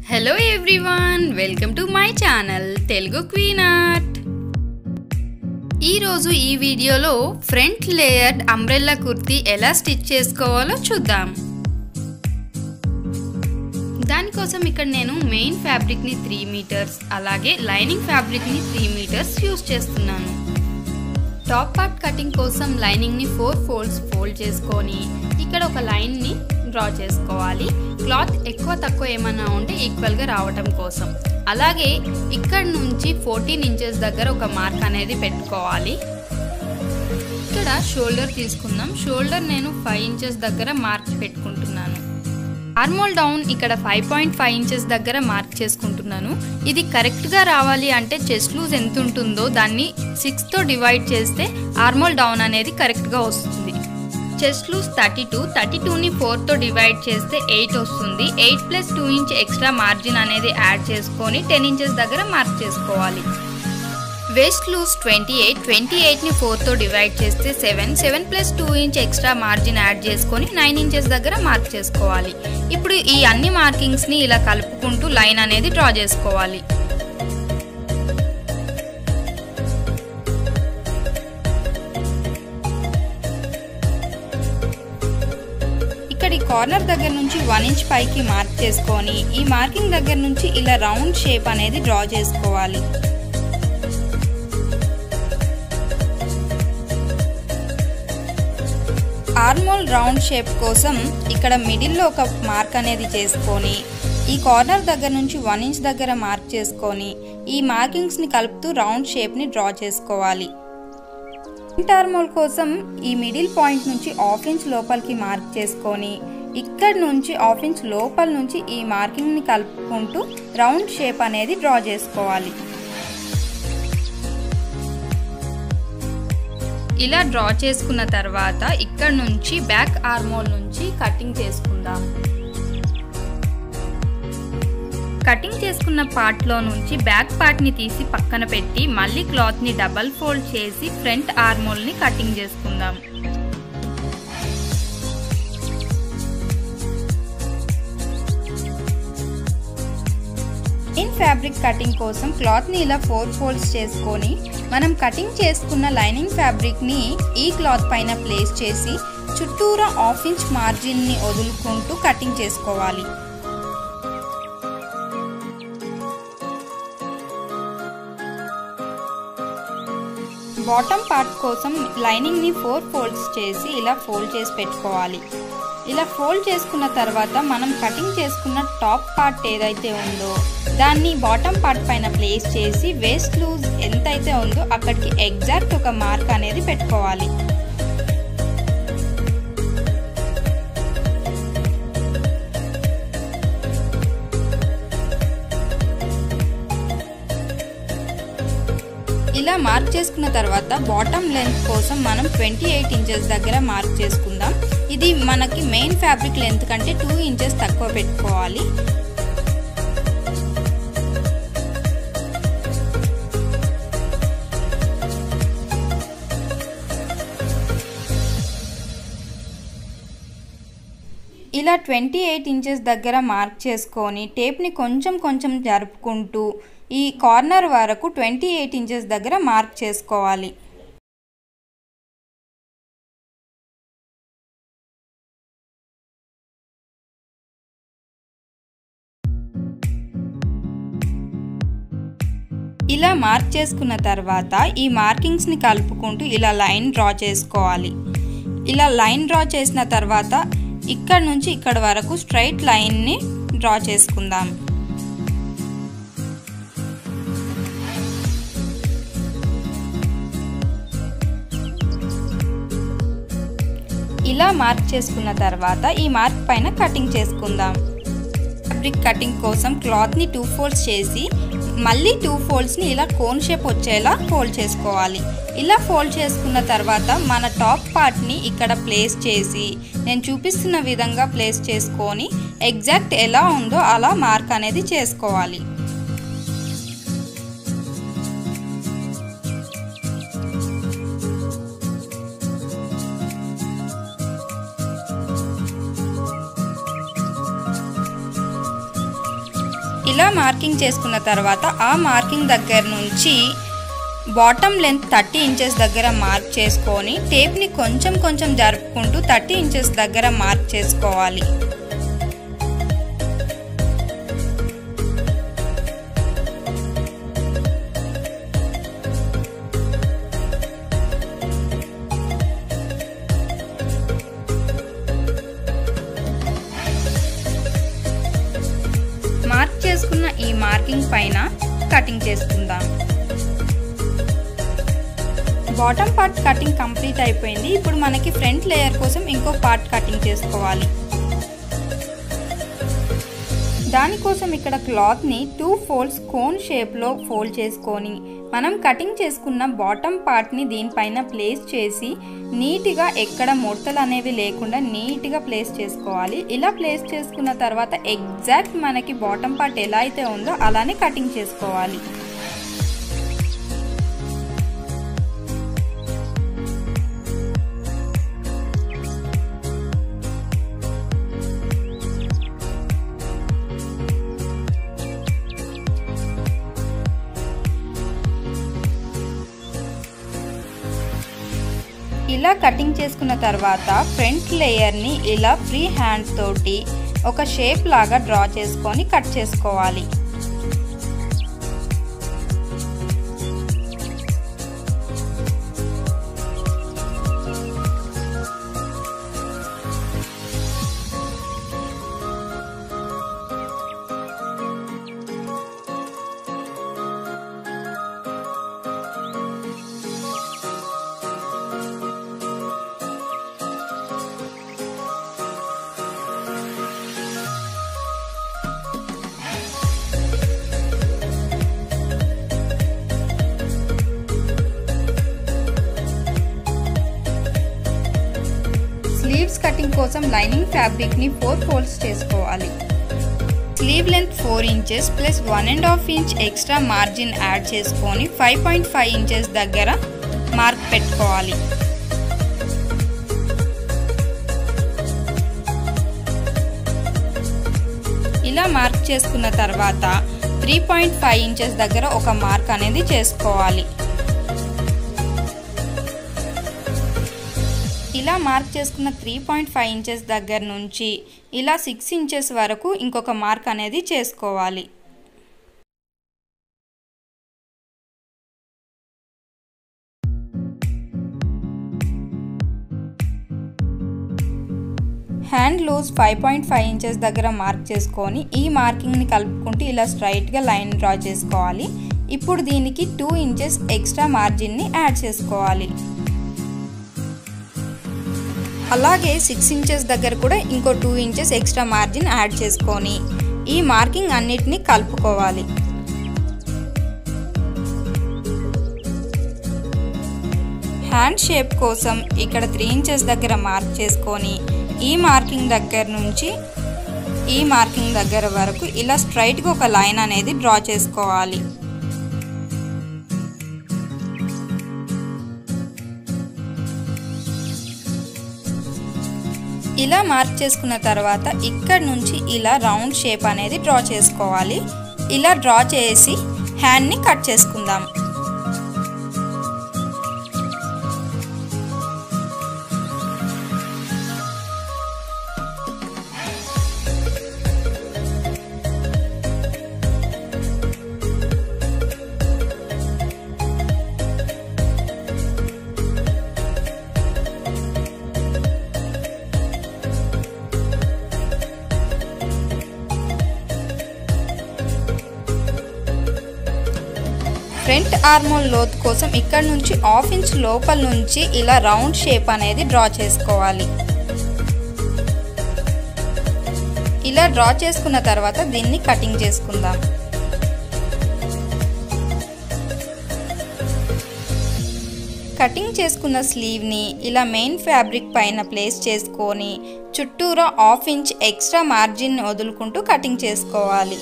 hello everyone welcome to my channel Telugu queen art ఈరోజు ఈ వీడియోలో ఫ్రంట్ లేయర్డ్ అంబ్రెల్లా కుర్తీ ఎలా స్టిచ్ చేసుకోవాలో చూద్దాం దానికోసం ఇక్కడ నేను మెయిన్ ఫ్యాబ్రిక్ని త్రీ మీటర్స్ అలాగే లైనింగ్ ఫ్యాబ్రిక్ని త్రీ మీటర్స్ యూస్ చేస్తున్నాను టాప్ పార్ట్ కటింగ్ కోసం లైనింగ్ని ఫోర్ ఫోల్డ్స్ ఫోల్డ్ చేసుకొని ఇక్కడ ఒక లైన్ని డ్రా చేసుకోవాలి క్లాత్ ఎక్కువ తక్కువ ఏమైనా ఉంటే ఈక్వల్గా రావటం కోసం అలాగే ఇక్కడ నుంచి ఫోర్టీన్ ఇంచెస్ దగ్గర ఒక మార్క్ అనేది పెట్టుకోవాలి ఇక్కడ షోల్డర్ తీసుకుందాం షోల్డర్ నేను ఫైవ్ ఇంచెస్ దగ్గర మార్క్ పెట్టుకుంటున్నాను ఆర్మోల్ డౌన్ ఇక్కడ ఫైవ్ పాయింట్ ఫైవ్ ఇంచెస్ దగ్గర మార్క్ చేసుకుంటున్నాను ఇది కరెక్ట్గా రావాలి అంటే చెస్ట్ లూజ్ ఎంత ఉంటుందో దాన్ని సిక్స్తో డివైడ్ చేస్తే ఆర్మోల్ డౌన్ అనేది కరెక్ట్గా వస్తుంది chest loose thirty two thirty టూని ఫోర్తో డివైడ్ చేస్తే ఎయిట్ వస్తుంది eight plus two inch extra margin అనేది యాడ్ చేసుకొని టెన్ ఇంచెస్ దగ్గర మార్క్ చేసుకోవాలి waist loose twenty eight twenty ఎయిట్ని ఫోర్తో డివైడ్ చేస్తే seven seven plus two inch extra margin add చేసుకొని నైన్ ఇంచెస్ దగ్గర మార్క్ చేసుకోవాలి ఇప్పుడు ఈ అన్ని మార్కింగ్స్ని ఇలా కలుపుకుంటూ లైన్ అనేది డ్రా చేసుకోవాలి ఇక్కడ ఈ కార్నర్ దగ్గర నుంచి వన్ ఇంచ్ పైకి మార్క్ చేసుకొని ఈ మార్కింగ్ దగ్గర నుంచి ఇలా రౌండ్ షేప్ అనేది డ్రా చేసుకోవాలి ఆర్మోల్ రౌండ్ షేప్ కోసం ఇక్కడ మిడిల్లో ఒక మార్క్ అనేది చేసుకొని ఈ కార్నర్ దగ్గర నుంచి వన్ ఇంచ్ దగ్గర మార్క్ చేసుకొని ఈ మార్కింగ్స్ని కలుపుతూ రౌండ్ షేప్ని డ్రా చేసుకోవాలి ఫ్రంట్ ఆర్మోల్ కోసం ఈ మిడిల్ పాయింట్ నుంచి హాఫ్ ఇంచ్ లోపలికి మార్క్ చేసుకొని ఇక్కడ నుంచి హాఫ్ ఇంచ్ లోపల నుంచి ఈ మార్కింగ్ని కలుపుకుంటూ రౌండ్ షేప్ అనేది డ్రా చేసుకోవాలి ఇలా డ్రా చేసుకున్న తర్వాత ఇక్కడ నుంచి బ్యాక్ ఆర్మోల్ నుంచి కటింగ్ చేసుకుందాం కటింగ్ చేసుకున్న పార్ట్లో నుంచి బ్యాక్ పార్ట్ని తీసి పక్కన పెట్టి మళ్ళీ క్లాత్ని డబల్ ఫోల్డ్ చేసి ఫ్రంట్ ఆర్మోల్ని కటింగ్ చేసుకుందాం ఇన్ ఫ్యాబ్రిక్ కటింగ్ కోసం క్లాత్ని ఇలా ఫోర్ ఫోల్డ్స్ చేసుకొని మనం కటింగ్ చేసుకున్న లైనింగ్ ఫ్యాబ్రిక్ని ఈ క్లాత్ పైన ప్లేస్ చేసి చుట్టూరా హాఫ్ ఇంచ్ మార్జిన్ని వదులుకుంటూ కటింగ్ చేసుకోవాలి బాటమ్ పార్ట్ కోసం లైనింగ్ని ఫోర్ ఫోల్డ్స్ చేసి ఇలా ఫోల్డ్ చేసి పెట్టుకోవాలి ఇలా ఫోల్డ్ చేసుకున్న తర్వాత మనం కటింగ్ చేసుకున్న టాప్ పార్ట్ ఏదైతే ఉందో దాన్ని బాటమ్ పార్ట్ పైన ప్లేస్ చేసి వేస్ట్ లూజ్ ఎంతైతే ఉందో అక్కడికి ఎగ్జాక్ట్ ఒక మార్క్ అనేది పెట్టుకోవాలి ఇలా మార్క్ చేసుకున్న తర్వాత బాటమ్ లెంత్ కోసం మనం ట్వంటీ ఎయిట్ ఇంచెస్ దగ్గర మార్క్ చేసుకుందాం ఇది మనకి మెయిన్ ఫ్యాబ్రిక్ లెంత్ కంటే టూ ఇంచెస్ తక్కువ పెట్టుకోవాలి ఇలా ట్వంటీ ఎయిట్ ఇంచెస్ దగ్గర మార్క్ చేసుకొని టేప్ని కొంచెం కొంచెం జరుపుకుంటూ ఈ కార్నర్ వరకు ట్వంటీ ఎయిట్ ఇంచెస్ దగ్గర మార్క్ చేసుకోవాలి ఇలా మార్క్ చేసుకున్న తర్వాత ఈ మార్కింగ్స్ని కలుపుకుంటూ ఇలా లైన్ డ్రా చేసుకోవాలి ఇలా లైన్ డ్రా చేసిన తర్వాత ఇక్కడ నుంచి ఇక్కడ వరకు స్ట్రైట్ లైన్ని డ్రా చేసుకుందాం ఇలా మార్క్ చేసుకున్న తర్వాత ఈ మార్క్ పైన కటింగ్ చేసుకుందాం ఫ్యాబ్రిక్ కటింగ్ కోసం క్లాత్ని టూ ఫోల్డ్స్ చేసి మళ్ళీ టూ ఫోల్డ్స్ని ఇలా కోన్ షేప్ వచ్చేలా ఫోల్డ్ చేసుకోవాలి ఇలా ఫోల్డ్ చేసుకున్న తర్వాత మన టాప్ పార్ట్ని ఇక్కడ ప్లేస్ చేసి నేను చూపిస్తున్న విధంగా ప్లేస్ చేసుకొని ఎగ్జాక్ట్ ఎలా ఉందో అలా మార్క్ అనేది చేసుకోవాలి ఇలా మార్కింగ్ చేసుకున్న తర్వాత ఆ మార్కింగ్ దగ్గర నుంచి బాటమ్ లెంత్ థర్టీ ఇంచెస్ దగ్గర మార్క్ చేసుకొని టేప్ని కొంచెం కొంచెం జరుపుకుంటూ థర్టీ ఇంచెస్ దగ్గర మార్క్ చేసుకోవాలి మార్క్ చేసుకున్న ఈ మార్కింగ్ పైన కటింగ్ చేసుకుందాం బాటమ్ పార్ట్ కటింగ్ కంప్లీట్ అయిపోయింది ఇప్పుడు మనకి ఫ్రంట్ లేయర్ కోసం ఇంకో పార్ట్ కటింగ్ చేసుకోవాలి దానికోసం ఇక్కడ క్లాత్ని టూ ఫోల్డ్స్ కోన్ షేప్లో ఫోల్డ్ చేసుకొని మనం కటింగ్ చేసుకున్న బాటమ్ పార్ట్ని దీనిపైన ప్లేస్ చేసి నీట్గా ఎక్కడ ముడతలు అనేవి లేకుండా నీట్గా ప్లేస్ చేసుకోవాలి ఇలా ప్లేస్ చేసుకున్న తర్వాత ఎగ్జాక్ట్ మనకి బాటమ్ పార్ట్ ఎలా అయితే ఉందో అలానే కటింగ్ చేసుకోవాలి ఇలా కటింగ్ చేసుకున్న తర్వాత ఫ్రంట్ లేయర్ని ఇలా ఫ్రీ హ్యాండ్ తోటి ఒక షేప్ లాగా డ్రా చేసుకొని కట్ చేసుకోవాలి స్లీవ్స్ కటింగ్ కోసం లైనింగ్ ఫ్యాబ్రిక్ని ఫోర్ ఫోల్డ్స్ చేసుకోవాలి sleeve length four inches plus one and half inch extra margin add చేసుకొని ఫైవ్ పాయింట్ ఫైవ్ ఇంచెస్ దగ్గర మార్క్ పెట్టుకోవాలి ఇలా మార్క్ చేసుకున్న తర్వాత త్రీ పాయింట్ ఫైవ్ ఇంచెస్ దగ్గర ఒక మార్క్ అనేది చేసుకోవాలి ఇలా మార్క్ చేసుకున్న త్రీ పాయింట్ ఫైవ్ ఇంచెస్ దగ్గర నుంచి ఇలా సిక్స్ ఇంచెస్ వరకు ఇంకొక మార్క్ అనేది చేసుకోవాలి hand loose five point five inches దగ్గర మార్క్ చేసుకొని ఈ మార్కింగ్ని కలుపుకుంటూ ఇలా స్ట్రైట్గా లైన్ డ్రా చేసుకోవాలి ఇప్పుడు దీనికి టూ ఇంచెస్ ఎక్స్ట్రా మార్జిన్ని యాడ్ చేసుకోవాలి అలాగే సిక్స్ ఇంచెస్ దగ్గర కూడా ఇంకో two inches extra margin add చేసుకొని ఈ మార్కింగ్ అన్నిటినీ కలుపుకోవాలి హ్యాండ్ షేప్ కోసం ఇక్కడ త్రీ ఇంచెస్ దగ్గర మార్క్ చేసుకొని ఈ మార్కింగ్ దగ్గర నుంచి ఈ మార్కింగ్ దగ్గర వరకు ఇలా స్ట్రైట్గా ఒక లైన్ అనేది డ్రా చేసుకోవాలి ఇలా మార్క్ చేసుకున్న తర్వాత ఇక్కడ నుంచి ఇలా రౌండ్ షేప్ అనేది డ్రా చేసుకోవాలి ఇలా డ్రా చేసి హ్యాండ్ని కట్ చేసుకుందాం ఫ్రంట్ ఆర్మోల్ లోత్ కోసం ఇక్కడ నుంచి హాఫ్ ఇంచ్ లోపల నుంచి ఇలా రౌండ్ షేప్ అనేది డ్రా చేసుకోవాలి ఇలా డ్రా చేసుకున్న తర్వాత దీన్ని కటింగ్ చేసుకుందాం కటింగ్ చేసుకున్న స్లీవ్ని ఇలా మెయిన్ ఫ్యాబ్రిక్ పైన ప్లేస్ చేసుకొని చుట్టూరా హాఫ్ ఇంచ్ ఎక్స్ట్రా మార్జిన్ వదులుకుంటూ కటింగ్ చేసుకోవాలి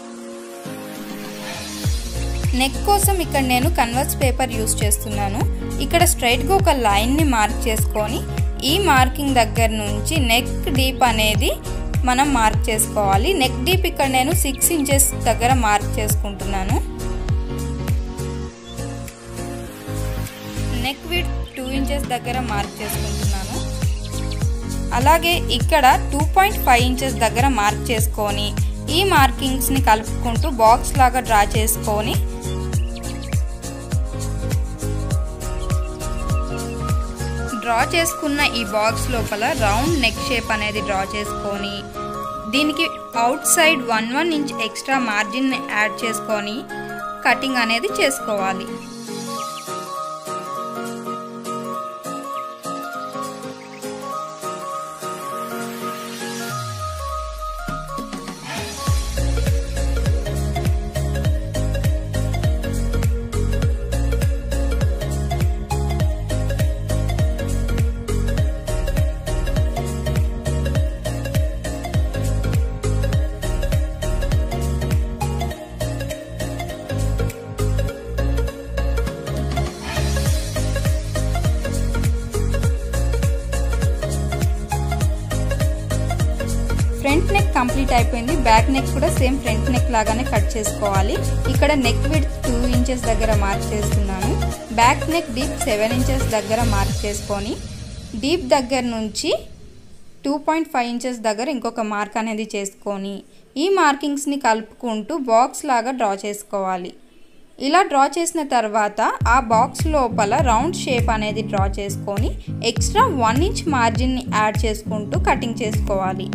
నెక్ కోసం ఇక్కడ నేను కన్వర్స్ పేపర్ యూస్ చేస్తున్నాను ఇక్కడ స్ట్రైట్గా ఒక లైన్ని మార్క్ చేసుకొని ఈ మార్కింగ్ దగ్గర నుంచి నెక్ డీప్ అనేది మనం మార్క్ చేసుకోవాలి నెక్ డీప్ ఇక్కడ నేను సిక్స్ ఇంచెస్ దగ్గర మార్క్ చేసుకుంటున్నాను నెక్ విడ్ టూ ఇంచెస్ దగ్గర మార్క్ చేసుకుంటున్నాను అలాగే ఇక్కడ టూ పాయింట్ ఫైవ్ ఇంచెస్ దగ్గర మార్క్ చేసుకొని ఈ మార్కింగ్స్ని కలుపుకుంటూ బాక్స్ లాగా డ్రా చేసుకొని డ్రా చేసుకున్న ఈ బాక్స్ లోపల రౌండ్ నెక్ షేప్ అనేది డ్రా చేసుకొని దీనికి outside one one inch extra margin add చేసుకొని కటింగ్ అనేది చేసుకోవాలి ఫ్రంట్ నెక్ కంప్లీట్ అయిపోయింది బ్యాక్ నెక్ కూడా సేమ్ ఫ్రంట్ నెక్ లాగానే కట్ చేసుకోవాలి ఇక్కడ నెక్ విడ్ టూ ఇంచెస్ దగ్గర మార్క్ చేస్తున్నాను back neck deep seven inches దగ్గర మార్క్ చేసుకొని డీప్ దగ్గర నుంచి టూ పాయింట్ ఫైవ్ ఇంచెస్ దగ్గర ఇంకొక మార్క్ అనేది చేసుకొని ఈ మార్కింగ్స్ని కలుపుకుంటూ బాక్స్ లాగా డ్రా చేసుకోవాలి ఇలా డ్రా చేసిన తర్వాత ఆ బాక్స్ లోపల రౌండ్ షేప్ అనేది డ్రా చేసుకొని ఎక్స్ట్రా వన్ ఇంచ్ మార్జిన్ని యాడ్ చేసుకుంటూ కటింగ్ చేసుకోవాలి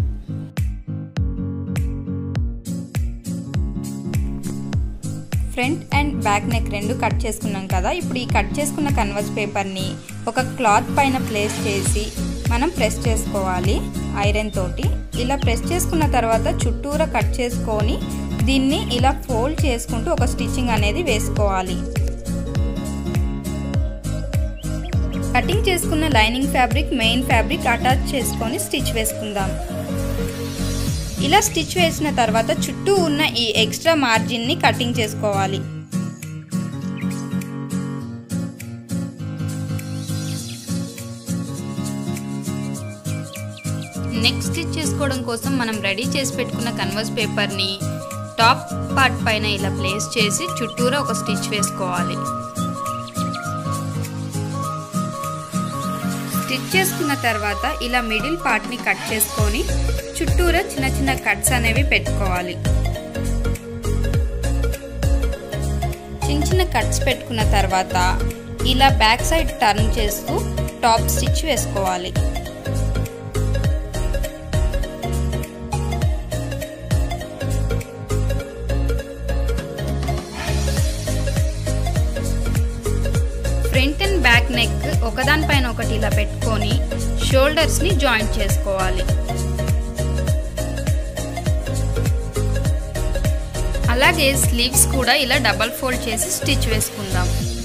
ఫ్రంట్ అండ్ బ్యాక్ నెక్ రెండు కట్ చేసుకున్నాం కదా ఇప్పుడు ఈ కట్ చేసుకున్న కన్వర్స్ పేపర్ని ఒక క్లాత్ పైన ప్లేస్ చేసి మనం ప్రెస్ చేసుకోవాలి ఐరన్ తోటి ఇలా ప్రెస్ చేసుకున్న తర్వాత చుట్టూరా కట్ చేసుకొని దీన్ని ఇలా ఫోల్డ్ చేసుకుంటూ ఒక స్టిచ్చింగ్ అనేది వేసుకోవాలి కటింగ్ చేసుకున్న lining fabric main fabric attach చేసుకొని స్టిచ్ వేసుకుందాం ఇలా స్టిచ్ వేసిన తర్వాత చుట్టూ ఉన్న ఈ ఎక్స్ట్రా మార్జిన్ని కటింగ్ చేసుకోవాలి నెక్ స్టిచ్ చేసుకోవడం కోసం మనం రెడీ చేసి పెట్టుకున్న కన్వర్స్ పేపర్ని టాప్ పార్ట్ పైన ఇలా ప్లేస్ చేసి చుట్టూరా ఒక స్టిచ్ వేసుకోవాలి స్టిచ్ చేసుకున్న తర్వాత ఇలా మిడిల్ పార్ట్ని కట్ చేసుకొని చుట్టూరా చిన్న చిన్న కట్స్ అనేవి పెట్టుకోవాలి చిన్న చిన్న కట్స్ పెట్టుకున్న తర్వాత ఇలా బ్యాక్ సైడ్ టర్న్ చేస్తూ టాప్ స్టిచ్ వేసుకోవాలి ఫ్రంట్ అండ్ బ్యాక్ నెక్ ఒకదానిపైన ఒకటి ఇలా పెట్టుకొని షోల్డర్స్ని జాయింట్ చేసుకోవాలి అలాగే స్లీవ్స్ కూడా ఇలా డబల్ ఫోల్డ్ చేసి స్టిచ్ వేసుకుందాం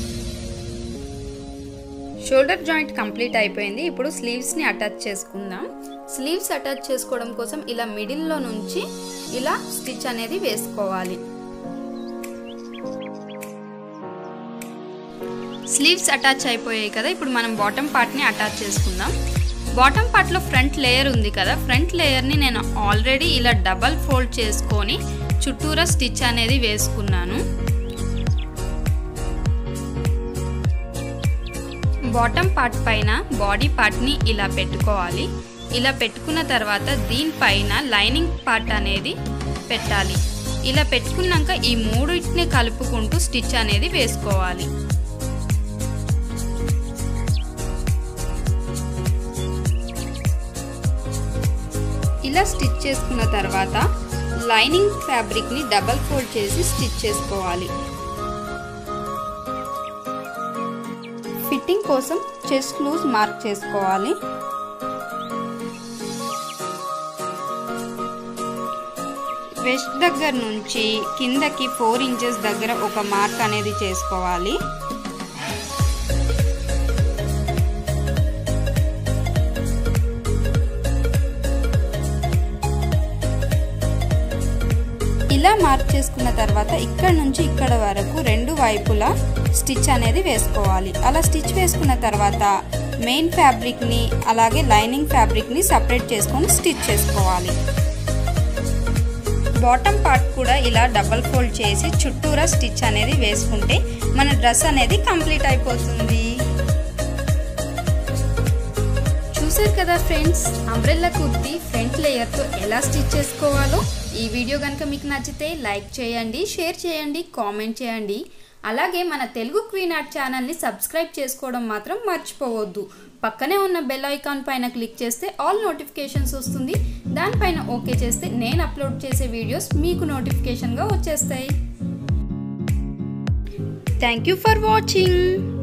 షోల్డర్ జాయింట్ కంప్లీట్ అయిపోయింది ఇప్పుడు స్లీవ్స్ని అటాచ్ చేసుకుందాం స్లీవ్స్ అటాచ్ చేసుకోవడం కోసం ఇలా మిడిల్లో నుంచి ఇలా స్టిచ్ అనేది వేసుకోవాలి స్లీవ్స్ అటాచ్ అయిపోయాయి కదా ఇప్పుడు మనం బాటమ్ పార్ట్ని అటాచ్ చేసుకుందాం బాటమ్ పార్ట్లో ఫ్రంట్ లేయర్ ఉంది కదా ఫ్రంట్ లేయర్ని నేను ఆల్రెడీ ఇలా డబల్ ఫోల్డ్ చేసుకొని చుట్టూరా స్టిచ్ అనేది వేసుకున్నాను బాటమ్ పార్ట్ పైన బాడీ పార్ట్ని ఇలా పెట్టుకోవాలి ఇలా పెట్టుకున్న తర్వాత దీనిపైన లైనింగ్ పార్ట్ అనేది పెట్టాలి ఇలా పెట్టుకున్నాక ఈ మూడింటిని కలుపుకుంటూ స్టిచ్ అనేది వేసుకోవాలి ఇలా స్టిచ్ చేసుకున్న తర్వాత లైనింగ్ ఫ్యాబ్రిక్ని డబల్ ఫోల్డ్ చేసి స్టిచ్ చేసుకోవాలి ఫిట్టింగ్ కోసం చెస్ట్ లూజ్ మార్క్ చేసుకోవాలి వెస్ట్ దగ్గర నుంచి కిందకి ఫోర్ ఇంచెస్ దగ్గర ఒక మార్క్ అనేది చేసుకోవాలి ఇలా మార్క్ చేసుకున్న తర్వాత ఇక్కడ నుంచి ఇక్కడ వరకు రెండు వైపులా స్టిచ్ అనేది వేసుకోవాలి అలా స్టిచ్ వేసుకున్న తర్వాత మెయిన్ ఫ్యాబ్రిక్ని అలాగే లైనింగ్ ఫ్యాబ్రిక్ని సపరేట్ చేసుకొని స్టిచ్ చేసుకోవాలి బాటమ్ పార్ట్ కూడా ఇలా డబల్ ఫోల్డ్ చేసి చుట్టూరా స్టిచ్ అనేది వేసుకుంటే మన డ్రెస్ అనేది కంప్లీట్ అయిపోతుంది చూసారు కదా ఫ్రెండ్స్ అంబ్రెల్లా కుర్తి ఫ్రంట్ లేయర్తో ఎలా స్టిచ్ చేసుకోవాలో ఈ వీడియో కనుక మీకు నచ్చితే లైక్ చేయండి షేర్ చేయండి కామెంట్ చేయండి అలాగే మన తెలుగు క్వీన్ ఆర్ట్ ఛానల్ని సబ్స్క్రైబ్ చేసుకోవడం మాత్రం మర్చిపోవద్దు పక్కనే ఉన్న బెల్ ఐకాన్ పైన క్లిక్ చేస్తే ఆల్ నోటిఫికేషన్స్ వస్తుంది దానిపైన ఓకే చేస్తే నేను అప్లోడ్ చేసే వీడియోస్ మీకు నోటిఫికేషన్గా వచ్చేస్తాయి థ్యాంక్ యూ ఫర్ వాచింగ్